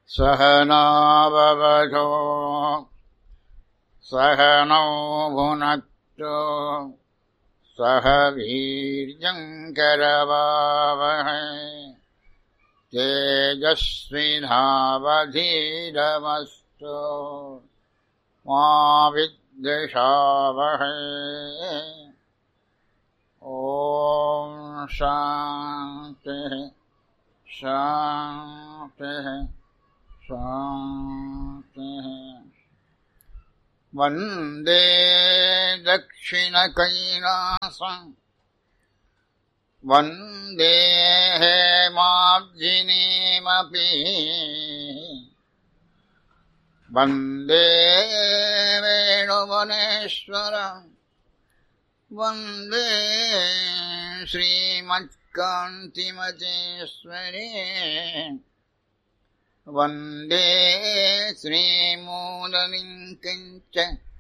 सहनाववधो सहनौ भुनक्तु सह वीर्यङ्करवावहै तेजस्विनावधीरमस्तु मा विद्विषावहै ॐ शान्तिः शान्तिः शान्तिः वन्दे दक्षिणकैलासम् वन्दे हेमाब्जिनीमपि वन्दे वेणुवनेश्वरम् वन्दे श्रीमत्कान्तिमतेश्वरे वन्दे श्रीमूललिङ्कञ्च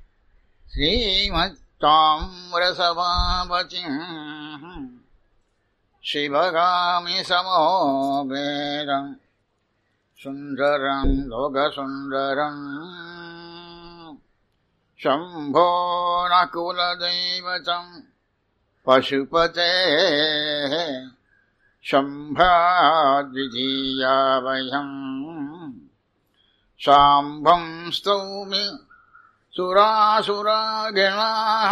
श्रीमत्ताम्रसभापतिम् शिवगामि समो वेदम् सुन्दरम् लोकसुन्दरम् शम्भो न कुलदैवतम् पशुपतेः शम्भाद्वितीया वयम् शाम्भम् स्तौमि सुरासुरागिणाः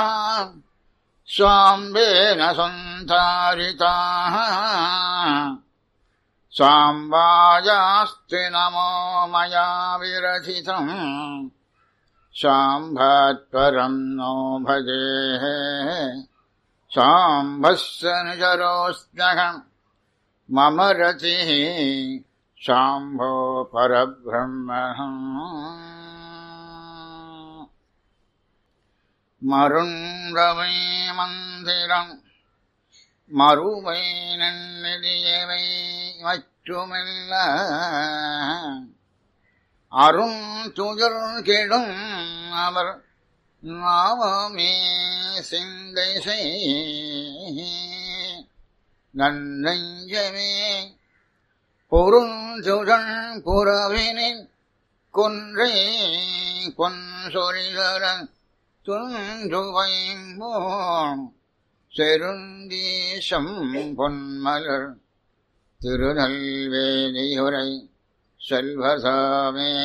साम्बेन सन्तारिताः साम्बाजास्ति नमो मया विरचितम् शाम्भात्परम् नो भजेः शाम्भस्य निजरोऽस्म्यहम् मम रतिः शाम्भो परब्रह्मणम् மருண்டவை மந்திரம் மறுவை நன்னிதியவை மற்றுமில்ல அரும் துயர் கெடும் அவர் நாமமே சிந்தை செய் நன்னெஞ்சமே பொருந்துடன் புறவினின் கொன்றை கொன் சொரிதரன் துன்றுவைம்போம் செருந்தீசம் பொன்மலர் திருநெல்வேலியுரை செல்வசாமே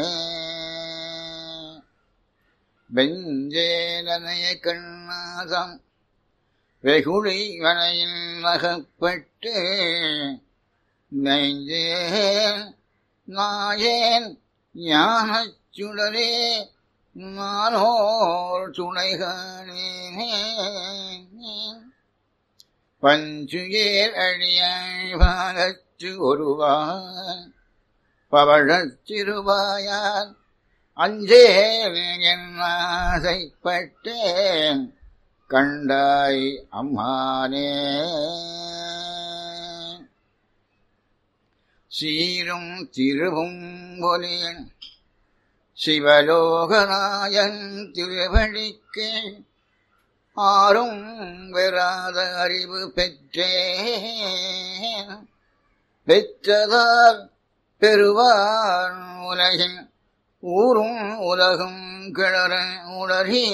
வெஞ்சேலனைய கண்ணாசம் வெகுளி வனையில் நகப்பட்டு நெஞ்சேன் நாயேன் ஞானச் சுடரே நானோர் துணைகானே பஞ்சுயேர் அழியாழ்வாகச்சு ஒருவான் பவழச்சிறுவாயான் அஞ்சேல் என் ஆசைப்பட்டேன் கண்டாய் அம்மானே சீரும் திருவும்பொலியன் சிவலோகநாயன் திருவழிக்கு ஆறும் பெறாத அறிவு பெற்றேன் பெற்றதால் பெறுவார் உலகின் ஊரும் உலகும் கிளற உளறி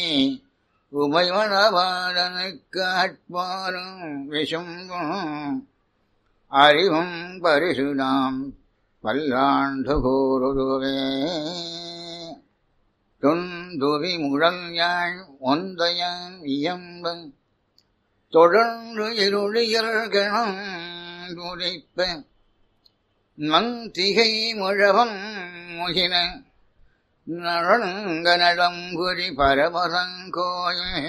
உமைவனவாடனுக்கு ஆட்பாரும் விஷும்பும் அறிவும் பரிசுதாம் பல்லாண்டு கூறுதுவே துந்துவி முழல் யாழ் ஒந்தயன் இயம்பன் தொடர்ந்து இருளியல்கணம் துடிப்ப நந்திகை முழவம் முகின நழங்க நடம்புரி பரமசங்கோயில்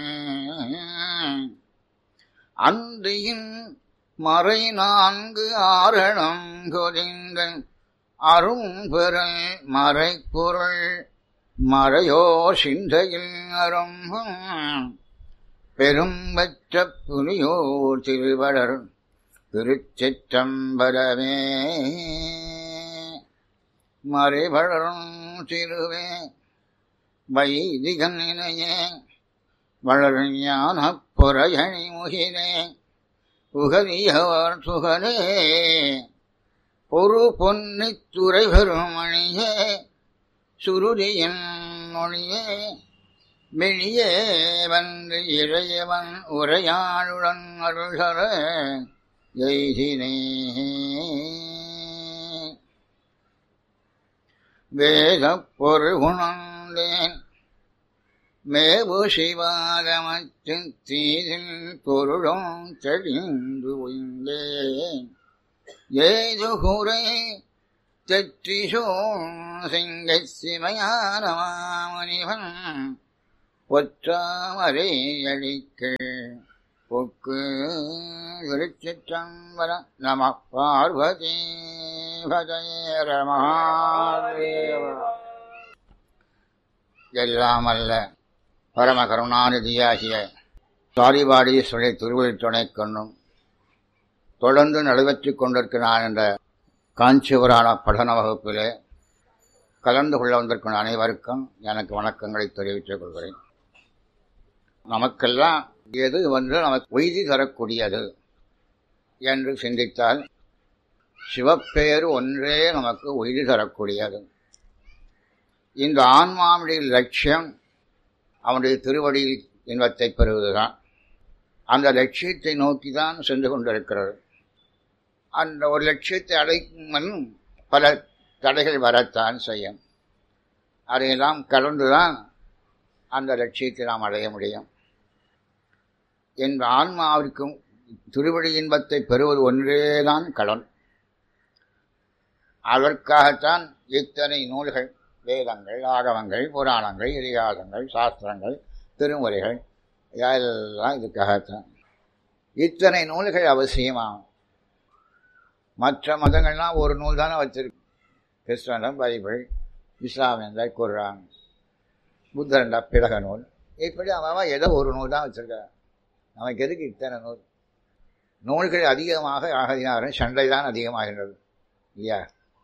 அந்தியின் மறை நான்கு ஆரணம் கொதிந்த அரும்பெறல் மறைப்பொருள் மறையோ சிந்தையில் அரும்பும் பெரும்பற்ற புலியோர் திருவடர் திருச்சிற்றம்பரமே மறைவளரும் திருவே வைதிகன் இணையே வளர் ஞான புறையணி முகிலே புகழியவர் சுகனே பொறு பொன்னித் துறை பெருமணியே சுருதியின் மொழியே வெளியே வந்து இளையவன் உரையாளுடன் அருள்கர எய்தினே வேதப் பொருகுணந்தேன் மேவு சிவாகமத்து தீதில் பொருளும் தெளிந்து உய்ந்தேன் ஏது குறை தெற்றிசோம் சிங்கை சிவையான மாமுனிவன் ஒற்றாமரை அழிக்க பொக்கு திருச்சிற்றம்பல நம பார்வதி பஜய மகாதேவ எல்லாமல்ல பரம கருணாநிதியாகிய சாரிபாடீஸ்வரை திருவள்ளுவர் துணை கொண்டும் தொடர்ந்து நடைபெற்றுக் கொண்டிருக்கிறான் என்ற காஞ்சிபுராண படன வகுப்பிலே கலந்து கொள்ள வந்திருக்கும் அனைவருக்கும் எனக்கு வணக்கங்களை தெரிவித்துக் கொள்கிறேன் நமக்கெல்லாம் எது வந்து நமக்கு உய்தி தரக்கூடியது என்று சிந்தித்தால் சிவப்பேறு ஒன்றே நமக்கு உய்தி தரக்கூடியது இந்த ஆன்மாவுடைய லட்சியம் அவனுடைய திருவடியில் இன்பத்தை பெறுவதுதான் அந்த லட்சியத்தை நோக்கி தான் சென்று கொண்டிருக்கிறது அந்த ஒரு லட்சியத்தை அடைக்கும் பல தடைகள் வரத்தான் செய்யும் அதையெல்லாம் கடந்துதான் அந்த லட்சியத்தை நாம் அடைய முடியும் என்ற ஆன்மாவிற்கும் திருவடி இன்பத்தை பெறுவது ஒன்றேதான் கடன் அதற்காகத்தான் இத்தனை நூல்கள் வேதங்கள் ஆகவங்கள் புராணங்கள் இதிகாசங்கள் சாஸ்திரங்கள் திருமுறைகள் எல்லாம் இதுக்காகத்தான் இத்தனை நூல்கள் அவசியமாகும் மற்ற மதங்கள்லாம் ஒரு நூல் தானே வச்சிருக்கு கிறிஸ்தவம் பைபிள் இஸ்லாமியந்த குர்ஆன் புத்தரண்டா பிறக நூல் இப்படி அவன் ஏதோ ஒரு நூல் தான் வச்சிருக்கான் நமக்கு எதுக்கு இத்தனை நூல் நூல்கள் அதிகமாக ஆகினாரும் சண்டை தான் அதிகமாகின்றது இல்லையா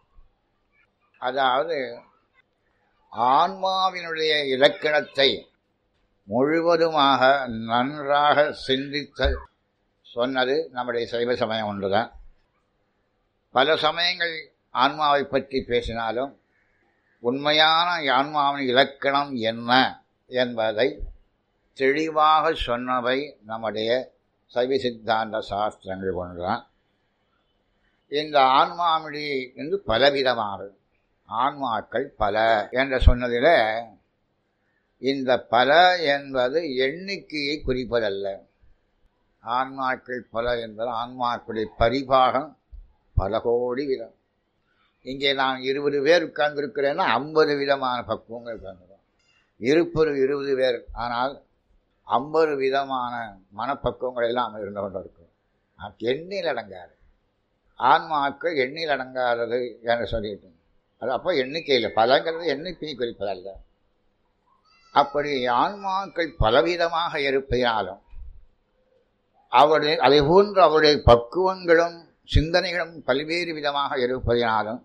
அதாவது ஆன்மாவினுடைய இலக்கணத்தை முழுவதுமாக நன்றாக சிந்தித்த சொன்னது நம்முடைய சைவ சமயம் ஒன்றுதான் பல சமயங்கள் ஆன்மாவை பற்றி பேசினாலும் உண்மையான ஆன்மாவின் இலக்கணம் என்ன என்பதை தெளிவாக சொன்னவை நம்முடைய சைவ சித்தாந்த சாஸ்திரங்கள் ஒன்றுதான் இந்த ஆன்மாவினுடைய என்று பலவிதமானது ஆன்மாக்கள் பல என்று சொன்னதில் இந்த பல என்பது எண்ணிக்கையை குறிப்பதல்ல ஆன்மாக்கள் பல என்பது ஆன்மாக்களுடைய பரிபாகம் பல கோடி விதம் இங்கே நான் இருபது பேர் உட்கார்ந்துருக்கிறேன்னா ஐம்பது விதமான பக்குவங்கள் உட்கார்ந்துருக்கோம் இருப்பது இருபது பேர் ஆனால் ஐம்பது விதமான மனப்பக்குவங்கள் எல்லாம் இருந்து கொண்டிருக்கும் எண்ணில் அடங்காது ஆன்மாக்கள் எண்ணில் அடங்காதது என்று சொல்லிட்டு அது அப்போ எண்ணிக்கையில் பலங்கிறது எண்ணிக்கையை குறிப்பதல்ல அப்படி ஆன்மாக்கள் பலவிதமாக இருப்பதாலும் அவருடைய அதை போன்று அவருடைய பக்குவங்களும் சிந்தனைகளும் பல்வேறு விதமாக இருப்பதினாலும்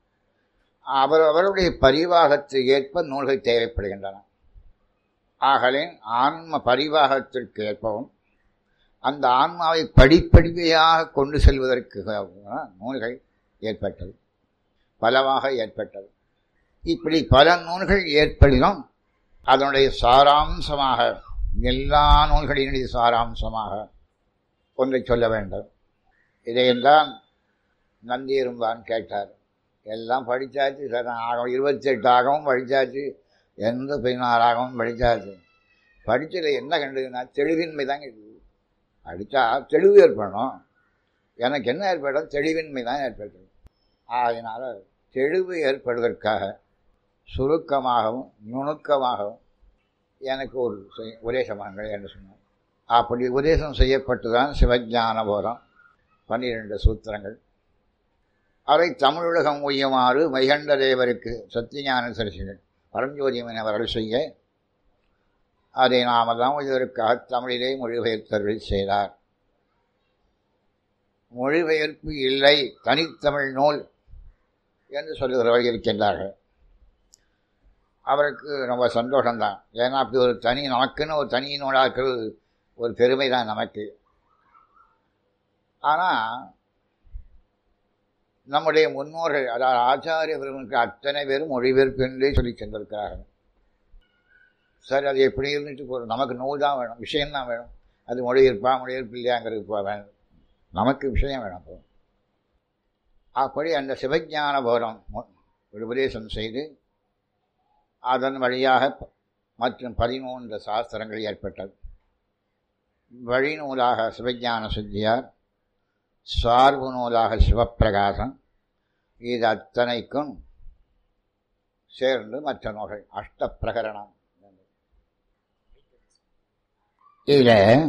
அவர் அவருடைய பரிவாகத்தை ஏற்ப நூல்கள் தேவைப்படுகின்றன ஆகவே ஆன்ம பரிவாகத்திற்கு ஏற்பவும் அந்த ஆன்மாவை படிப்படியாக கொண்டு செல்வதற்கு நூல்கள் ஏற்பட்டது பலவாக ஏற்பட்டது இப்படி பல நூல்கள் ஏற்படினும் அதனுடைய சாராம்சமாக எல்லா நூல்களினுடைய சாராம்சமாக ஒன்றை சொல்ல வேண்டும் இதையெல்லாம் நந்தியிரும்பான் கேட்டார் எல்லாம் படித்தாச்சு சார் ஆகம் இருபத்தெட்டு ஆகவும் படித்தாச்சு எந்த பதினாறாகவும் படித்தாச்சு படித்ததில் என்ன கண்டதுன்னா தெளிவின்மை தான் இருக்குது படித்தா தெளிவு ஏற்படணும் எனக்கு என்ன ஏற்படும் தெளிவின்மை தான் ஏற்பட்டது அதனால் தெளிவு ஏற்படுவதற்காக சுருக்கமாகவும் நுணுக்கமாகவும் எனக்கு ஒரு உபதேசமாங்கள் என்று சொன்னார் அப்படி உபதேசம் செய்யப்பட்டு தான் சிவஞான போதம் பன்னிரண்டு சூத்திரங்கள் அதை தமிழுலகம் உய்யுமாறு மைகண்ட தேவருக்கு சத்தியஞான சரிசிகள் பரஞ்சோதியமன் அவர்கள் செய்ய அதை நாமெல்லாம் இதற்காக தமிழிலே மொழிபெயர்த்தர்கள் செய்தார் மொழிபெயர்ப்பு இல்லை தனித்தமிழ் நூல் என்று சொல்லுகிறவர்கள் இருக்கின்றார்கள் அவருக்கு ரொம்ப சந்தோஷம்தான் ஏன்னா அப்படி ஒரு தனி நமக்குன்னு ஒரு தனி நூலாக இருக்கிறது ஒரு பெருமை தான் நமக்கு ஆனால் நம்முடைய முன்னோர்கள் அதாவது ஆச்சாரிய பெருமனுக்கு அத்தனை பேரும் மொழிபெயர்ப்பு என்றே சொல்லி சென்றிருக்கிறார்கள் சரி அது எப்படி இருந்துட்டு போகிறோம் நமக்கு நூல் தான் வேணும் விஷயம் தான் வேணும் அது மொழிபெயர்ப்பா மொழிபெயர்ப்பு இல்லையாங்கிறது இப்போ வேணும் நமக்கு விஷயம் வேணும் அப்போ அப்படி அந்த சிவஞான போரம் உபதேசம் செய்து அதன் வழியாக மற்றும் பதிமூன்று சாஸ்திரங்கள் ஏற்பட்டது வழிநூலாக சிவஞான சித்தியார் சார்பு நூலாக சிவப்பிரகாசம் இது அத்தனைக்கும் சேர்ந்து மற்ற நூல்கள் அஷ்ட பிரகரணம் இதில்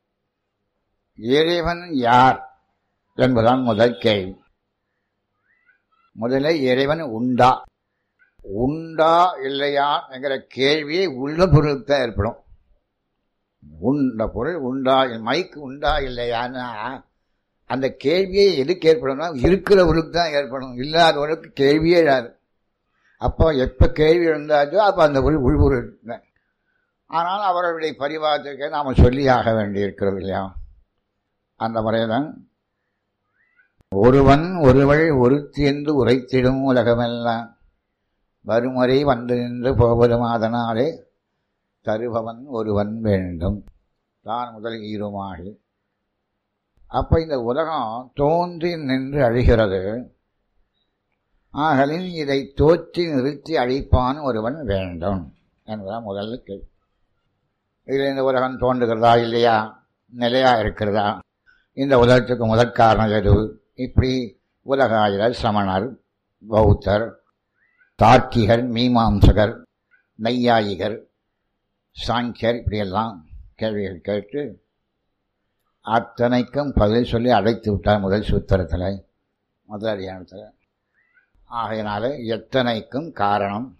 இறைவன் யார் என்பதுதான் முதல் கேள்வி முதல்ல இறைவன் உண்டா உண்டா இல்லையா என்கிற கேள்வியை உள்ள பொருளுக்கு தான் ஏற்படும் உண்ட பொருள் உண்டா மைக்கு உண்டா இல்லையான்னா அந்த கேள்வியே எதுக்கு ஏற்படும்னா இருக்கிறவருக்கு தான் ஏற்படும் இல்லாதவருக்கு கேள்வியே இல்லாது அப்போ எப்போ கேள்வி இருந்தாச்சோ அப்போ அந்த பொருள் உள்பொருள் ஆனால் அவர்களுடைய பரிவாரத்துக்கு நாம் சொல்லியாக வேண்டியிருக்கிறது இல்லையா அந்த முறைதான் ஒருவன் ஒருவள் ஒருத்தி என்று உரைத்திடும் உலகமெல்லாம் வருமுறை வந்து நின்று போவதும் அதனாலே தருபவன் ஒருவன் வேண்டும் தான் முதல் ஈருமாகி அப்போ இந்த உலகம் தோன்றி நின்று அழிகிறது ஆகலின் இதை தோற்றி நிறுத்தி அழிப்பான் ஒருவன் வேண்டும் என்பதான் முதல்ல கேள்வி இதில் இந்த உலகம் தோன்றுகிறதா இல்லையா நிலையா இருக்கிறதா இந்த உலகத்துக்கு முதற் காரணம் எது இப்படி உலகாயிரர் சமணர் பௌத்தர் தார்க்கிகர் மீமாம்சகர் நையாயிகர் சாங்கியர் இப்படியெல்லாம் கேள்விகள் கேட்டு அத்தனைக்கும் பதில் சொல்லி அடைத்து விட்டார் முதல் சூத்திரத்தில் முதல் அடியானத்தில் ஆகையினால எத்தனைக்கும் காரணம்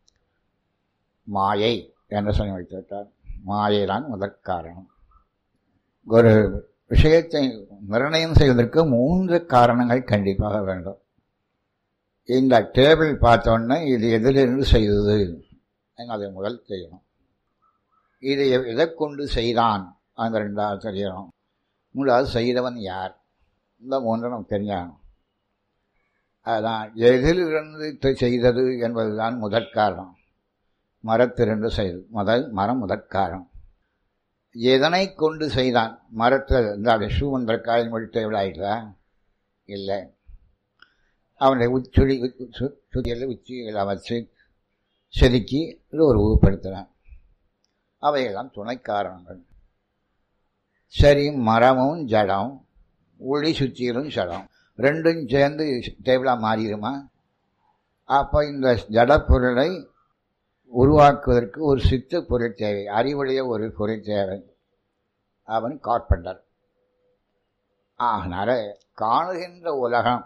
மாயை என்று சொல்லி வைத்து விட்டார் மாயை தான் முதற் காரணம் ஒரு விஷயத்தை நிர்ணயம் செய்வதற்கு மூன்று காரணங்கள் கண்டிப்பாக வேண்டும் இந்த டேபிள் பார்த்தோன்னே இது எதிலிருந்து செய்தது அதை முதல் செய்யணும் இது எதை கொண்டு செய்தான் அந்த ரெண்டாவது தெரியணும் மூன்றாவது செய்தவன் யார் இந்த மூன்று நமக்கு தெரிஞ்சாகணும் அதுதான் எதிலிருந்து செய்தது என்பதுதான் முதற் காரணம் மரத்திலிருந்து செய்தது முதல் மரம் முதற் காரணம் எதனை கொண்டு செய்தான் மரத்தில் இந்த ஷூவந்தற்காய் மொழித்த விழாயிட்டா இல்லை அவனுடைய உச்சுடி சுத்தியில் உச்சிகளை வச்சு செதுக்கி இது ஒரு உருப்படுத்துகிறான் அவையெல்லாம் துணை காரணங்கள் சரி மரமும் ஜடம் ஒளி சுத்தியிலும் ஜடம் ரெண்டும் சேர்ந்து டேபிளாக மாறிடுமா அப்போ இந்த ஜடப்பொருளை உருவாக்குவதற்கு ஒரு சித்து பொருள் தேவை அறிவுடைய ஒரு பொருள் தேவை அவன் கார்பெண்டர் ஆகினால காணுகின்ற உலகம்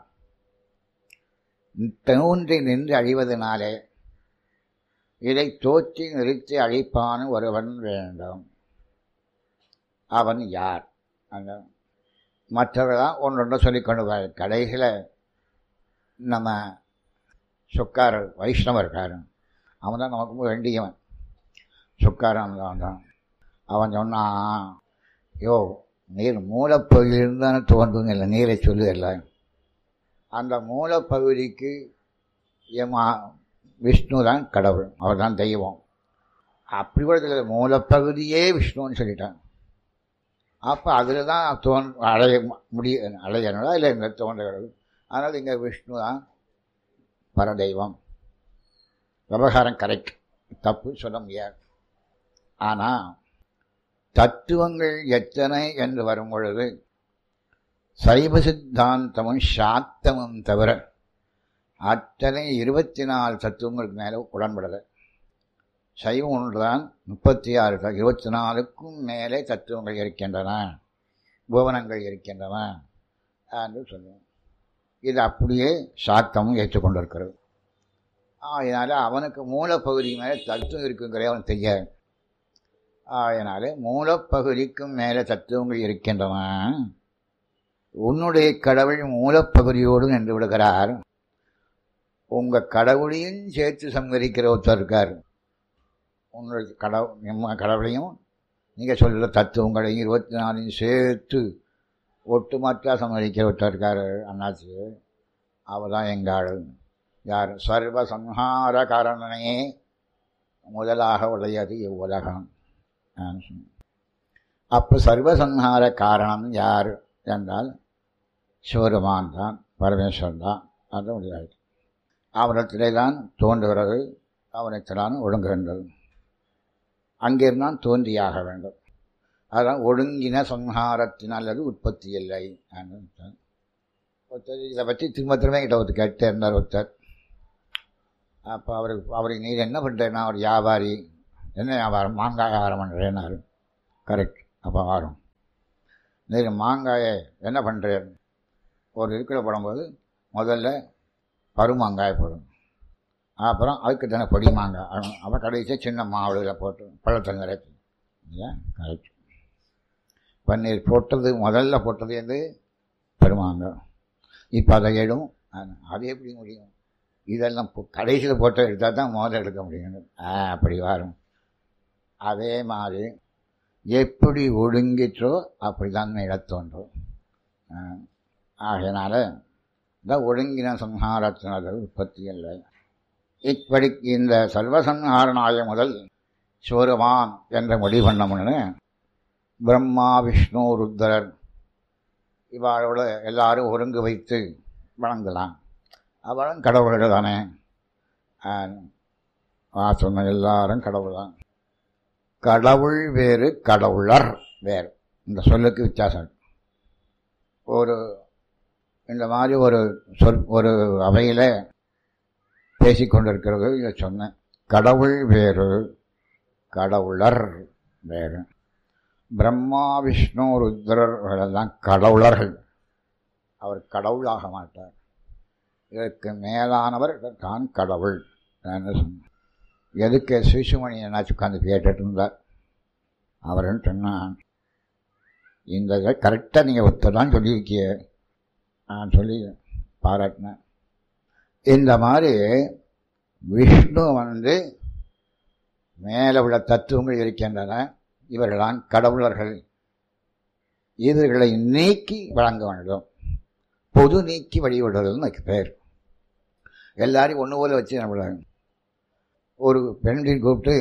தோன்றி நின்று அழிவதனாலே இதை தோற்றி நிறுத்தி அழிப்பான் ஒருவன் வேண்டும் அவன் யார் அந்த மற்றவர்களாம் ஒன்றொன்று சொல்லிக்கொண்டு கடைசியில் நம்ம சொக்காரர் வைஷ்ணவர்காரன் அவன் தான் நமக்கு வேண்டியவன் சுக்காரன் தான் அவன் சொன்னான் யோ நீர் மூலப்பகுதியிலிருந்து தானே தோன்றும் இல்லை நீரை சொல்லுதில்ல அந்த மூலப்பகுதிக்கு எமா விஷ்ணு தான் கடவுள் அவர் தான் தெய்வம் அப்படி கூட தெரியல மூலப்பகுதியே விஷ்ணுன்னு சொல்லிட்டான் அப்போ அதில் தான் தோன் அடைய முடிய அடையணுடா இல்லை இந்த தோன்றுகிறது அதனால் இங்கே விஷ்ணு தான் பரதெய்வம் விவகாரம் கரெக்ட் தப்பு சொல்ல முடியாது ஆனால் தத்துவங்கள் எத்தனை என்று வரும் பொழுது சைவ சித்தாந்தமும் சாத்தமும் தவிர அத்தனை இருபத்தி நாலு தத்துவங்களுக்கு மேலே உடன்படலை சைவம் ஒன்றுதான் முப்பத்தி ஆறு இருபத்தி நாலுக்கும் மேலே தத்துவங்கள் இருக்கின்றன புவனங்கள் இருக்கின்றன என்று சொல்லுவோம் இது அப்படியே சாத்தமும் ஏற்றுக்கொண்டிருக்கிறது அதனால் அவனுக்கு மூலப்பகுதி மேலே தத்துவம் இருக்குங்கிறே அவனுக்கு தெரியாது அதனால் மூலப்பகுதிக்கும் மேலே தத்துவங்கள் இருக்கின்றன உன்னுடைய கடவுள் மூலப்பகுதியோடு நின்று விடுகிறார் உங்கள் கடவுளையும் சேர்த்து சங்கரிக்கிற ஒருத்தர் இருக்கார் உங்களுடைய கடவுள் நம்ம கடவுளையும் நீங்கள் சொல்கிற தத்துவங்களையும் இருபத்தி நாலையும் சேர்த்து ஒட்டுமொத்த சம்மதிக்கிற ஒருத்தர் இருக்கார் அண்ணாச்சி அவதான் எங்காள் யார் சர்வ சம்ஹார காரணனையே முதலாக உடையது இவ்வுலகம் அப்போ சர்வசம்ஹார காரணம் யார் என்றால் சிவருமான் தான் பரமேஸ்வரன் தான் அது முடியாது அவனத்திலே தான் தோன்றுகிறது அவனத்திலான் ஒடுங்குகின்றது அங்கிருந்தான் தோன்றியாக வேண்டும் அதான் ஒடுங்கின சம்ஹாரத்தினால் அது உற்பத்தி இல்லை ஒருத்தர் இதை பற்றி திரும்ப திரும்ப கிட்ட ஒருத்தர் கேட்டே இருந்தார் ஒருத்தர் அப்போ அவருக்கு அவருக்கு நீர் என்ன பண்ணுறேன்னா அவர் வியாபாரி என்ன வியாபாரம் மாங்காய் வியாபாரம் பண்ணுறேன்னாரு கரெக்ட் அப்போ வரும் நீர் மாங்காயை என்ன பண்ணுறேன் ஒரு இருக்கிற போடும்போது முதல்ல பருமாங்காய் போடும் அப்புறம் அதுக்கு தானே பொடி மாங்காய் அப்புறம் கடைசியாக சின்ன மாவுளில் போட்டு பழத்தில் நிறைச்சி இல்லையா கரெக்ட் பன்னீர் போட்டது முதல்ல போட்டது வந்து பெருமாங்காய் இப்போ அதை எடும் அது எப்படி முடியும் இதெல்லாம் கடைசியில் போட்டோ எடுத்தால் தான் முதல்ல எடுக்க முடியும் ஆ அப்படி வரும் அதே மாதிரி எப்படி ஒடுங்கிற்றோ அப்படி தான் இடத்தோன்றும் ஆகையினால இந்த ஒடுங்கின சம்ஹாரத்தினது உற்பத்தி இல்லை இப்படி இந்த சர்வசம்ஹாரனாய முதல் சிவருமான் என்ற முடிவு பண்ண முன்னே பிரம்மா விஷ்ணு ருத்ரர் இவாளோட எல்லாரும் ஒருங்கு வைத்து வணங்கலாம் அவளும் கடவுள்கள் தானே சொன்ன எல்லாரும் கடவுள் தான் கடவுள் வேறு கடவுளர் வேறு இந்த சொல்லுக்கு வித்தியாசம் ஒரு இந்த மாதிரி ஒரு சொல் ஒரு அவையில் பேசிக்கொண்டிருக்கிறது இதை சொன்னேன் கடவுள் வேறு கடவுளர் வேறு பிரம்மா விஷ்ணு ருத்ரர்களெல்லாம் கடவுளர்கள் அவர் கடவுளாக மாட்டார் இதற்கு மேலானவர் தான் கடவுள் என்று சொன்னார் எதுக்கு சிசுமணி என்னாச்சு உட்காந்து கேட்டுட்டு இருந்தார் அவருன்னு சொன்னான் இந்த இதை கரெக்டாக நீங்கள் ஒருத்தர் சொல்லியிருக்கிய நான் சொல்லி பாராட்டினேன் இந்த மாதிரி விஷ்ணு வந்து மேலே உள்ள தத்துவங்கள் இருக்கின்றன இவர்களான் கடவுளர்கள் இவர்களை நீக்கி வழங்க வேண்டும் பொது நீக்கி வழிவிடுறதுன்னு அதுக்கு பேர் எல்லாரையும் ஒன்று போல வச்சு நம்மள ஒரு பெண்ணின் கூப்பிட்டு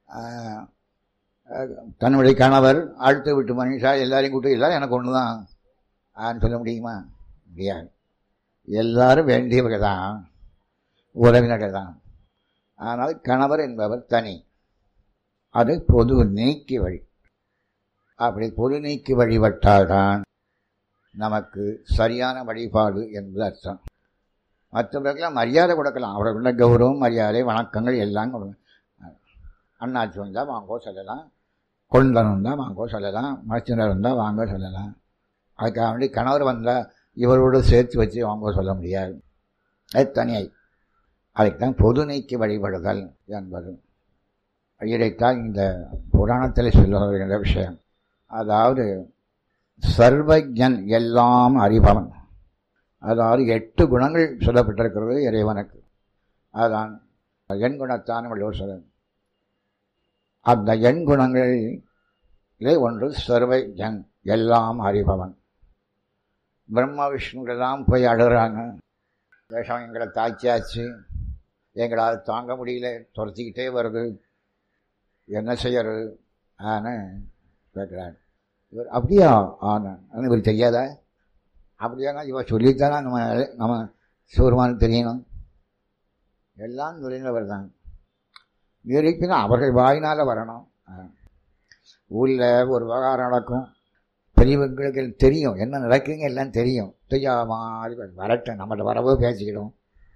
தன்னுடைய கணவர் அடுத்த வீட்டு மனுஷா எல்லாரையும் கூப்பிட்டு எல்லாரும் எனக்கு ஒன்று தான் ஆன்னு சொல்ல முடியுமா முடியாது எல்லாரும் வேண்டியவர்கள் தான் உறவினர்கள் தான் ஆனால் கணவர் என்பவர் தனி அது பொது நீக்கி வழி அப்படி பொது நீக்கி வழிபட்டால்தான் நமக்கு சரியான வழிபாடு என்று அர்த்தம் மற்றவர்களுக்கெல்லாம் மரியாதை கொடுக்கலாம் அவர்களுடைய கௌரவம் மரியாதை வணக்கங்கள் எல்லாம் கொடுக்கலாம் அண்ணாச்சி வந்தால் வாங்கோ சொல்லலாம் கொண்டன் வந்தால் வாங்கோ சொல்லலாம் மச்சினர் வந்தால் வாங்க சொல்லலாம் அதுக்காக வேண்டி கணவர் வந்தால் இவரோடு சேர்த்து வச்சு வாங்க சொல்ல முடியாது அது தனியாய் அதுக்கு தான் பொது நீக்கி வழிபடுதல் என்பது இதைத்தான் இந்த புராணத்தில் சொல்லுகின்ற விஷயம் அதாவது சர்வஜன் எல்லாம் அறிபவன் அதாவது எட்டு குணங்கள் சொல்லப்பட்டிருக்கிறது இறைவனுக்கு அதுதான் எண் குணத்தான் வள்ளுவர் சொல்ல அந்த எண் குணங்களிலே ஒன்று சர்வஜன் எல்லாம் அறிபவன் பிரம்மா விஷ்ணுக்கெல்லாம் போய் அழுகிறாங்க வேஷம் எங்களை தாய்ச்சியாச்சு எங்களால் தாங்க முடியல துரத்திக்கிட்டே வருது என்ன செய்யறது ஆன்னு கேட்குறாரு இவர் அப்படியா ஆனா இவர் தெரியாதா அப்படியானா இவர் சொல்லித்தானா நம்ம நம்ம சிவருமானுக்கு தெரியணும் எல்லாம் நுழைந்தவர் தான் இருப்பினா அவர்கள் வாயினால் வரணும் ஊரில் ஒரு விவகாரம் நடக்கும் பெரியவங்களுக்கு தெரியும் என்ன நடக்குங்க எல்லாம் தெரியும் தெரியாத மாதிரி வரட்டும் நம்மகிட்ட வரவோ பேசிக்கிடும்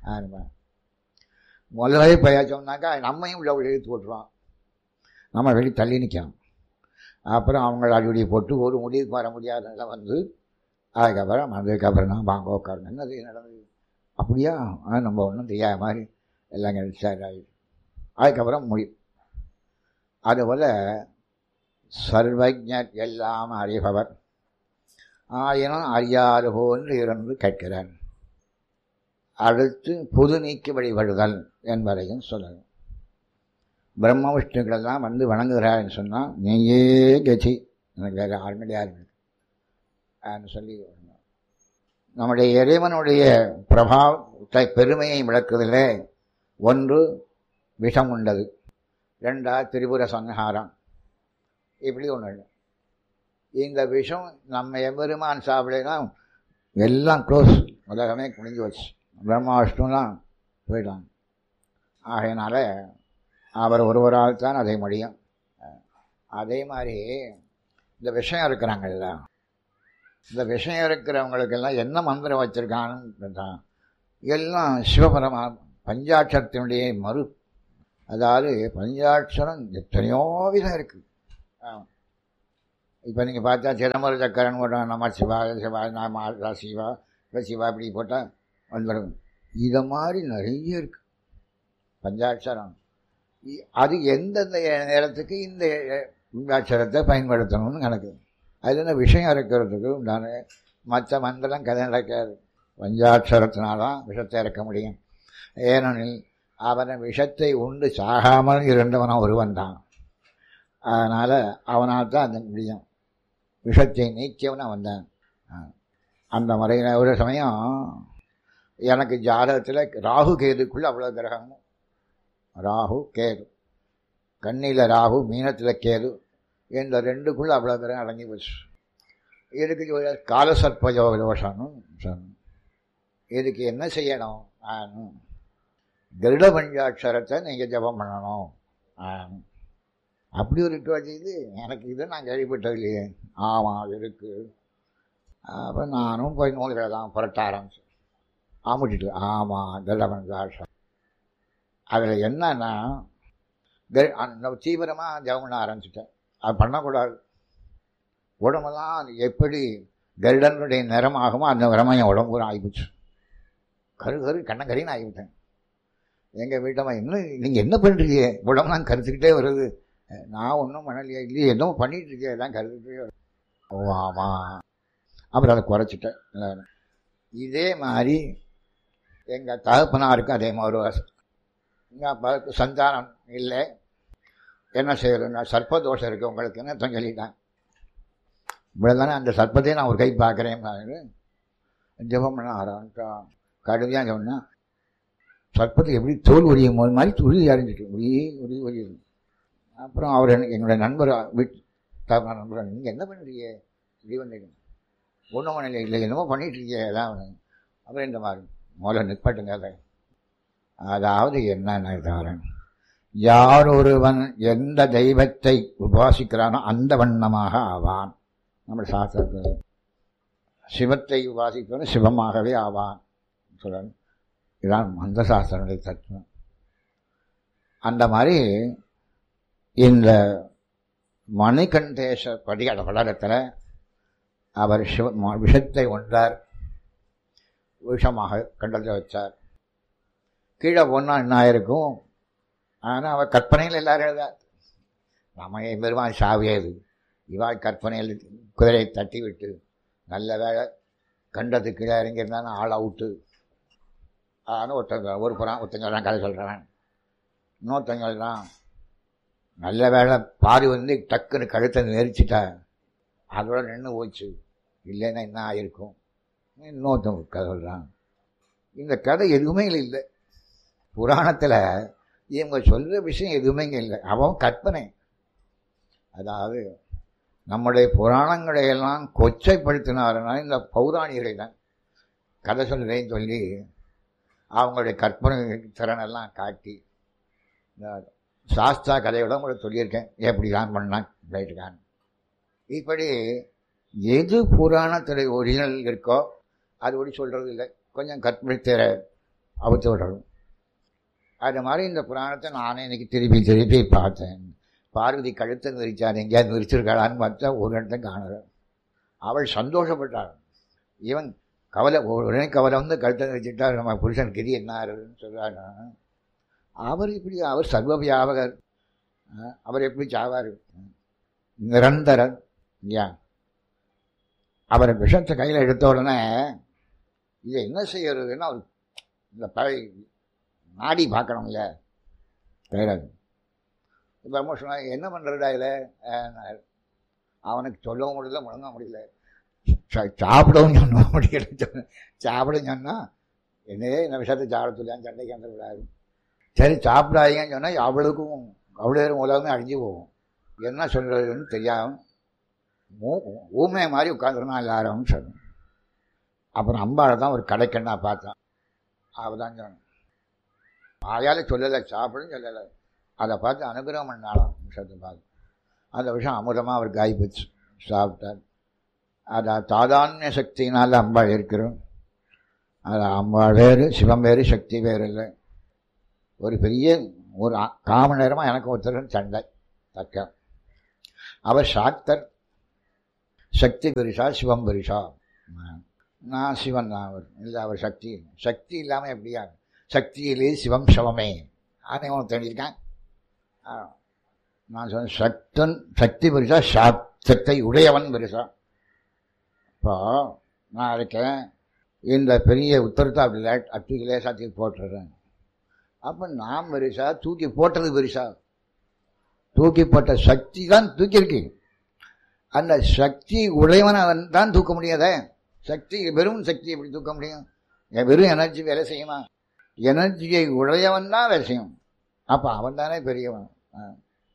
முதல்ல பேசோம்னாக்கா நம்மையும் உள்ள இழுத்து போட்டுருவான் நம்ம வெளியே தள்ளி நிற்கணும் அப்புறம் அவங்கள அடிப்படி போட்டு ஒரு முடிவுக்கு வர முடியாதெல்லாம் வந்து அதுக்கப்புறம் அதுக்கப்புறம் தான் வாங்க உட்காருங்க என்னது நடந்தது அப்படியா நம்ம ஒன்றும் தெரியாத மாதிரி எல்லாம் சார் ஆகி அதுக்கப்புறம் முடி அதுபோல் சர்வஜர் எல்லாம் அறிபவர் ஆயினும் அறியாது போன்று இருந்து கேட்கிறார் அடுத்து புது நீக்கி வழிபடுதல் என்பதையும் சொல்லணும் பிரம்ம விஷ்ணுக்களெல்லாம் வந்து வணங்குகிறான்னு சொன்னால் நீயே கதி எனக்கு வேறு யாரும் கிடையாது சொல்லி நம்முடைய இறைவனுடைய பிரபாவத்தை பெருமையை விளக்குவதிலே ஒன்று விஷம் உண்டது ரெண்டா திரிபுர சங்ஹாரம் இப்படி ஒன்று இந்த விஷம் நம்ம எம்பெருமான் சாப்பிடனா எல்லாம் க்ளோஸ் உலகமே குனிஞ்சு வச்சு பிரம்மா விஷ்ணுலாம் போயிட்டாங்க ஆகையினால அவர் ஒருவரால் தான் அதை முடியும் அதே மாதிரி இந்த விஷயம் இருக்கிறாங்கல்ல இந்த விஷயம் இருக்கிறவங்களுக்கெல்லாம் என்ன மந்திரம் வச்சிருக்கான்னு எல்லாம் சிவபரமா பஞ்சாட்சரத்தினுடைய மறு அதாவது பஞ்சாட்சரம் எத்தனையோ விதம் இருக்கு இப்போ நீங்கள் பார்த்தா சிதம்பர சக்கரன் போட்டால் நம்ம சிவா சிவா நாம சிவா இப்போ சிவா இப்படி போட்டால் வந்துடும் இதை மாதிரி நிறைய இருக்கு பஞ்சாட்சரம் அது எந்தெந்த நேரத்துக்கு இந்த பஞ்சாட்சரத்தை பயன்படுத்தணும்னு கணக்கு அது என்ன விஷயம் இறக்கிறதுக்கு உண்டான மற்ற மந்திரம் கதை நடக்காது பஞ்சாட்சரத்தினால்தான் விஷத்தை இறக்க முடியும் ஏனெனில் அவனை விஷத்தை உண்டு சாகாமல் இருந்தவன் ஒருவன் தான் அதனால் அவனால் தான் அந்த முடியும் விஷத்தை நீக்கியவன் அவன் தான் அந்த முறையில் ஒரு சமயம் எனக்கு ஜாதகத்தில் ராகு கேதுக்குள்ள அவ்வளோ கிரகமும் ராகு கேது கண்ணியில் ராகு மீனத்தில் கேது இந்த ரெண்டுக்குள்ள அவ்வளோ கிரகம் அடங்கி போச்சு இதுக்கு காலசர்ப்ப தோஷம்னு சொன்னோம் இதுக்கு என்ன செய்யணும் கருட பஞ்சாட்சரத்தை நீங்கள் ஜபம் பண்ணணும் அப்படி ஒரு இது எனக்கு இது நான் கேள்விப்பட்டது இல்லையே ஆமாம் இருக்கு அப்போ நானும் போய் நூல்களை தான் புரட்ட ஆரம்பிச்சேன் ஆமுட்டிட்டு ஆமாம் கருட பஞ்சாட்சரம் அதில் என்னன்னா தீவிரமாக ஜபம் பண்ண ஆரம்பிச்சிட்டேன் அது பண்ணக்கூடாது உடம்பெல்லாம் எப்படி கருடனுடைய நிறமாகுமோ அந்த நிறமாக என் உடம்பு பூரா ஆகிப்போச்சு கரு கரு கண்ணங்கரின்னு ஆகிவிட்டேன் எங்கள் வீட்டம்மா என்ன நீங்கள் என்ன பண்ணுறீங்க உடம்புலாம் கருத்துக்கிட்டே வருது நான் ஒன்றும் பண்ணலையே இல்லையே என்னமோ பண்ணிட்டு இருக்கேன் எல்லாம் கருத்துக்கிட்டே ஓ ஆமாம் அப்புறம் அதை குறைச்சிட்டேன் இதே மாதிரி எங்கள் தகப்பனாருக்கு அதே மாதிரி ஒரு எங்கள் அப்பாவுக்கு சந்தானம் இல்லை என்ன செய்யறதுன்னா சர்ப்பதோஷம் இருக்குது உங்களுக்குன்னு தான் சொல்லிட்டேன் இவ்வளோ அந்த சர்ப்பத்தையும் நான் ஒரு கை பார்க்குறேன் ஜபம் பண்ண ஆரம்பிட்டான் கடுமையாக சொன்னால் சர்ப்பத்துக்கு எப்படி தோல் உரியும் போது மாதிரி துளி அறிஞ்சிட்டு உரிய உரிய உரியுது அப்புறம் அவர் எனக்கு என்னோடய நண்பர் வீட்டு நண்பர் நீங்கள் என்ன பண்ணுறீங்க இப்படி வந்தீங்க ஒன்றும் பண்ணல இல்லை என்னமோ பண்ணிட்டு இருக்கீங்க எல்லாம் அப்புறம் இந்த மாதிரி முதல்ல நிற்பாட்டுங்க அதை அதாவது என்னன்னு தவிர யார் ஒருவன் எந்த தெய்வத்தை உபாசிக்கிறானோ அந்த வண்ணமாக ஆவான் நம்ம சாஸ்திரத்தில் சிவத்தை உபாசிக்கிறவன் சிவமாகவே ஆவான் சொல்லணும் இதான் மந்த சாஸ்திரனுடைய தத்துவம் அந்த மாதிரி இந்த மணிகண்டேச படிகால வளரத்தில் அவர் சிவ விஷத்தை ஒன்றார் விஷமாக கண்டத்தில் வச்சார் கீழே போனால் என்ன ஆயிருக்கும் ஆனால் அவர் கற்பனையில் எல்லாரும் எழுதார் நம்ம பெருமான் சாவியது இவாள் கற்பனையில் குதிரையை தட்டி விட்டு நல்ல வேலை கண்டது கீழே இறங்கியிருந்தாலும் ஆள் அவுட்டு ஆனால் ஒருத்தங்க ஒரு புறம் ஒருத்தங்க தான் கதை சொல்கிறவன் இன்னொருத்தங்க தான் நல்ல வேலை பாரி வந்து டக்குன்னு கழுத்தை நெரிச்சிட்டா அதோட நின்று போச்சு இல்லைன்னா என்ன ஆகிருக்கும் இன்னொருத்தவங்க கதை சொல்கிறான் இந்த கதை எதுவுமே இல்லை புராணத்தில் இவங்க சொல்கிற விஷயம் எதுவுமே இங்கே இல்லை அவன் கற்பனை அதாவது நம்முடைய புராணங்களை எல்லாம் கொச்சைப்படுத்தினாருன்னா இந்த பௌராணிகளை தான் கதை சொல்கிறேன்னு சொல்லி அவங்களுடைய கற்பனை திறனெல்லாம் காட்டி இந்த சாஸ்தா கதையோட உங்களுக்கு சொல்லியிருக்கேன் எப்படி தான் பண்ணான் ரைட்டுக்கான் இப்படி எது புராணத்தில் ஒரிஜினல் இருக்கோ அது ஒடி சொல்கிறது இல்லை கொஞ்சம் கற்பனை திற அவுத்து விடுறது அது மாதிரி இந்த புராணத்தை நானே இன்னைக்கு திருப்பி திருப்பி பார்த்தேன் பார்வதி கழுத்தை விரிச்சார் எங்கேயாவது விரிச்சிருக்காளான்னு பார்த்தா ஒரு இடத்த காணுறேன் அவள் சந்தோஷப்பட்டாள் இவன் கவலை உடனே கவலை வந்து கழுத்தை வச்சுட்டா நம்ம புருஷன் கிரி என்ன ஆறுதுன்னு சொல்கிறாங்க அவர் இப்படி அவர் சர்வ வியாபகர் அவர் எப்படி சாவார் நிரந்தரன் இல்லையா அவர் விஷத்தை கையில் எடுத்த உடனே இதை என்ன செய்யறதுன்னா அவர் இந்த பழை நாடி பார்க்கணும் இல்லையா தெரியாது இப்போ ரொம்ப சொன்னாங்க என்ன பண்ணுறதா இதில் அவனுக்கு சொல்லவும் முடியல முழங்க முடியல சா- சாப்பிடவும் சொன்னோம் முடியல சொன்னேன் சாப்பிடவும் சொன்னா என்னையே இந்த விஷயத்தை சாப்பிட சொல்லியான்னு சண்டைக்கு வந்துடக்கூடாது சரி சாப்பிடாதீங்கன்னு சொன்னால் அவளுக்கும் அவ்வளோ நேரம் உலகமே அழிஞ்சு போகும் என்ன சொல்றதுன்னு தெரியாம ஊ- ஊமை மாதிரி உட்காந்துருந்தோம் எல்லாரும் சொன்னேன் அப்புறம் அம்பாவை தான் ஒரு கடைக்கண்ணா பார்த்தேன் அவள் தான் சொன்னேன் வாயால சொல்லலை சாப்பிடுன்னு சொல்லலை அதை பார்த்து அனுகிரகம் பண்ணாலும் விஷயத்தை பார்த்து அந்த விஷயம் அமுதமாக அவருக்கு ஆகிப்போச்சு சாப்பிட்டார் அது சாதாரண சக்தியினால் அம்பாள் இருக்கிறோம் அது அம்பாள் வேறு சிவம் வேறு சக்தி வேறு இல்லை ஒரு பெரிய ஒரு அ- காம நேரமாக எனக்கு ஒருத்தர் சண்டை தக்க அவர் சாக்தர் சக்தி பெருசா சிவம் பெருசா நான் சிவன் தான் அவர் இல்லை அவர் சக்தி சக்தி இல்லாமல் எப்படியா சக்தியிலே சிவம் சிவமே அதை அவன் தெரிஞ்சிருக்கான் ஆ. நான் சொன்னேன் சக்தன் சக்தி பெருசா சாக்தத்தை உடையவன் பெருசா இப்போ நான் இருக்கேன் இந்த பெரிய உத்தரத்தை அப்படி லேட் அத்துக்கு லேசாக தூக்கி போட்டுறேன் அப்போ நான் பெருசா தூக்கி போட்டது பெருசா தூக்கி போட்ட சக்தி தான் தூக்கியிருக்கு அந்த சக்தி உடையவன் அவன் தான் தூக்க முடியாதே சக்தி வெறும் சக்தி எப்படி தூக்க முடியும் என் வெறும் எனர்ஜி வேலை செய்யுமா எனர்ஜியை உடையவன் தான் வேலை செய்யும் அப்போ அவன் தானே பெரியவன் ஆ.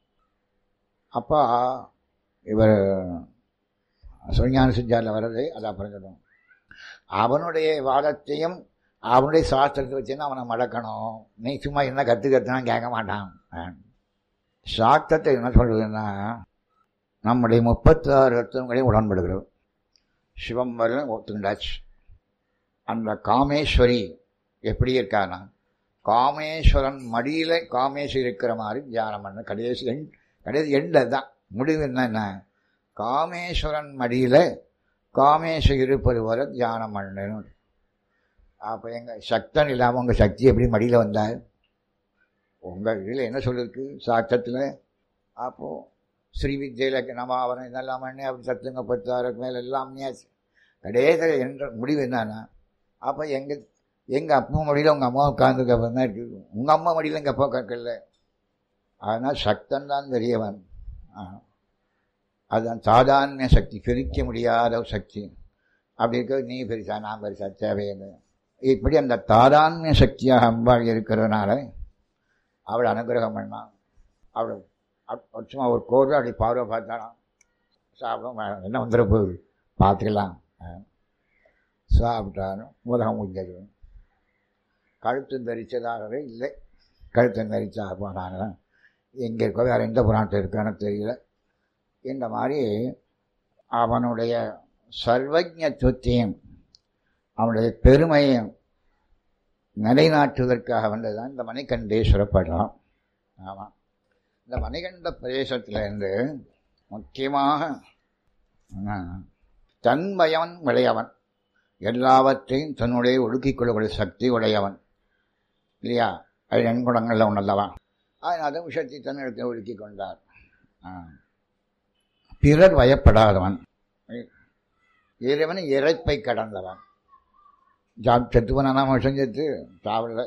அப்போ இவர் சுஞான செஞ்சாரில் வர்றது அது அப்புறம் சொல்லுவோம் அவனுடைய வாதத்தையும் அவனுடைய சாஸ்திரத்தை வச்சுன்னு அவனை மடக்கணும் நீ சும்மா என்ன கற்று கற்றுனா கேட்க மாட்டான் ஆ. சாஸ்திரத்தை என்ன சொல்றதுன்னா நம்முடைய முப்பத்தாறு ரத்தங்களையும் உடன்படுகிறோம் சிவம் வரை ஒத்துண்டாச்சு அந்த காமேஸ்வரி எப்படி இருக்கானா காமேஸ்வரன் மடியில் காமேஸ்வரி இருக்கிற மாதிரி தியானம் பண்ண கடைசி எண் கடைசி எண்டு தான் முடிவு என்னன்னா காமேஸ்வரன் மடியில் காமேஸ்வரி இருப்பது வரை தியானம் பண்ணணும் அப்போ எங்கள் சக்தன் இல்லாமல் உங்கள் சக்தி எப்படி மடியில் வந்தார் உங்கள் இதில் என்ன சொல்லிருக்கு சாட்சத்தில் அப்போது ஸ்ரீ வித்யில நம்ம அவனை இதெல்லாம் பண்ணி அப்படி சத்துங்க பத்தாருக்கு மேலே எல்லாம் பண்ணியாச்சு கடைசியில் என்ற முடிவு என்னன்னா அப்போ எங்கள் எங்கள் அப்பா மடியில் உங்கள் அம்மா உட்காந்துருக்க தான் இருக்குது உங்கள் அம்மா மடியில் எங்கள் அப்பா உட்காக்கல அதனால் சக்தன் தான் பெரியவன் ஆ. அதுதான் சாதாரண சக்தி பிரிக்க முடியாத ஒரு சக்தி அப்படி இருக்க நீ பெருசா நான் பெருசா தேவையில்லை இப்படி அந்த தாதான்ய சக்தியாக அம்பாள் இருக்கிறதுனால அவள் அனுகிரகம் பண்ணான் அவள் அப்~ சும்மா ஒரு கோர்வை அப்படி பார்வை பார்த்தாலாம் சாப்பிடும் என்ன வந்துட போகுது பார்த்துக்கலாம் சாப்பிட்டாலும் உலகம் முடிஞ்சது கழுத்து தரிச்சதாகவே இல்லை கழுத்து தரிச்சா போனாங்க எங்கே இருக்கோ வேறு எந்த புராணத்தில் இருக்கான்னு தெரியல இந்த மாதிரி அவனுடைய சர்வஜத்துவத்தையும் அவனுடைய பெருமையும் நிலைநாட்டுவதற்காக வந்ததுதான் இந்த மணிகண்டேஸ்வர படம் ஆமாம் இந்த மணிகண்ட பிரதேசத்திலிருந்து முக்கியமாக ஆ, தன்மயவன் உடையவன் எல்லாவற்றையும் தன்னுடைய ஒடுக்கிக் கொள்ளக்கூடிய சக்தி உடையவன் இல்லையா அது நன்குணங்களில் ஒன்றல்லவா அதனால விஷயத்தை தன்னிடத்தை ஒடுக்கி கொண்டார் ஆ. பிறர் வயப்படாதவன் இறைவன் இறைப்பை கடந்தவன் ஜாப் செத்து போனா விஷம் செத்து சாவல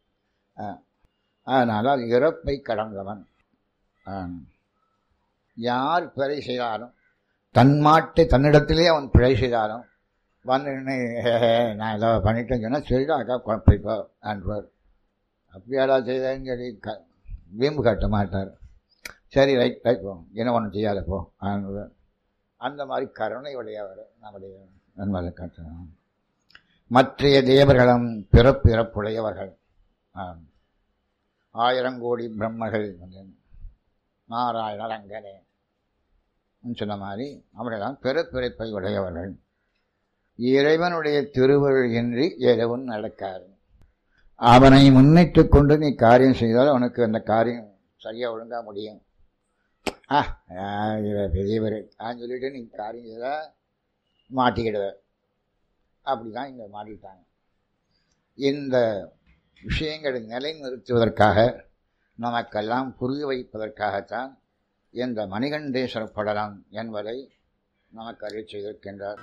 அதனால் அது இறப்பை கடந்தவன் ஆ. யார் பிழை செய்தாலும் தன்மாட்டை தன்னிடத்திலே அவன் பிழை செய்தாலும் வந்து நின்னு, "ஹே, ஹே, நான் ஏதோ பண்ணிட்டேன்னு சொன்னால் சரிடா அக்கா குழப்பிப்போ அன்பார் அப்படியாடா செய்தேன்னு சொல்லி க வீம்பு காட்ட மாட்டார் சரி ரைட் ரைட் போ என்ன ஒன்றும் செய்யாத போ அன்பார் அந்த மாதிரி கருணை உடையவர் நம்முடைய நண்பரை காட்டணும் மற்றைய தேவர்களும் பிறப்பு இறப்புடையவர்கள் ஆம். ஆயிரம் கோடி பிரம்மர்கள் வந்து நாராயணர் அங்கனே சொன்ன மாதிரி அவர்களெல்லாம் பிறப்பிறப்பை உடையவர்கள் இறைவனுடைய திருவருள் இன்றி எதுவும் நடக்காது அவனை முன்னிட்டு கொண்டு நீ காரியம் செய்தால் அவனுக்கு அந்த காரியம் சரியா ஒழுங்கா முடியும் ஆ ஆ, இவர் பெரியவர் நான் சொல்லிட்டு நீ காரியம் செய்தால் மாட்டிக்கிடுவ அப்படிதான் இங்கே மாட்டிட்டாங்க இந்த விஷயங்களை நிலைநிறுத்துவதற்காக நமக்கெல்லாம் புரிய வைப்பதற்காகத்தான் இந்த மணிகண்டேஸ்வர படலாம் என்பதை நமக்கு அறிவு செய்திருக்கின்றார்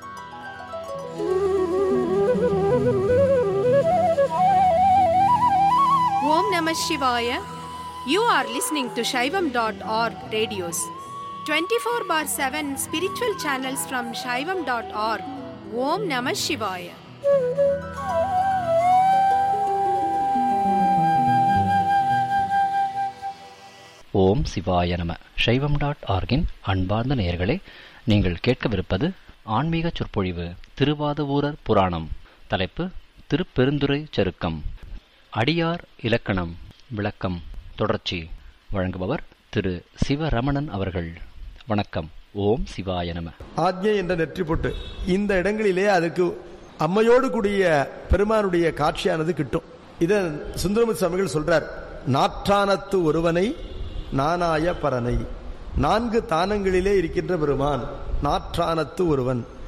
Om Namah Shivaya. You are listening to Shaivam.org radios. 24 bar 7 spiritual channels from Shaivam.org. ஓம் நம சிவாய ஓம் சிவாய நம சைவம் டாட் ஆர்கின் அன்பார்ந்த நேயர்களே நீங்கள் கேட்கவிருப்பது ஆன்மீக சொற்பொழிவு திருவாதவூரர் புராணம் தலைப்பு திருப்பெருந்துறை சருக்கம் அடியார் இலக்கணம் விளக்கம் தொடர்ச்சி வழங்குபவர் திரு சிவரமணன் அவர்கள் வணக்கம் ஓம் சிவாய நம ஆக்ஞை என்ற நெற்றி பொட்டு இந்த இடங்களிலே அதுக்கு அம்மையோடு கூடிய பெருமானுடைய காட்சியானது கிட்டும் இத சுந்தரமுத்து சுவாமிகள் சொல்றார் நாற்றானத்து ஒருவனை நானாய பரனை நான்கு தானங்களிலே இருக்கின்ற பெருமான் நாற்றானத்து ஒருவன்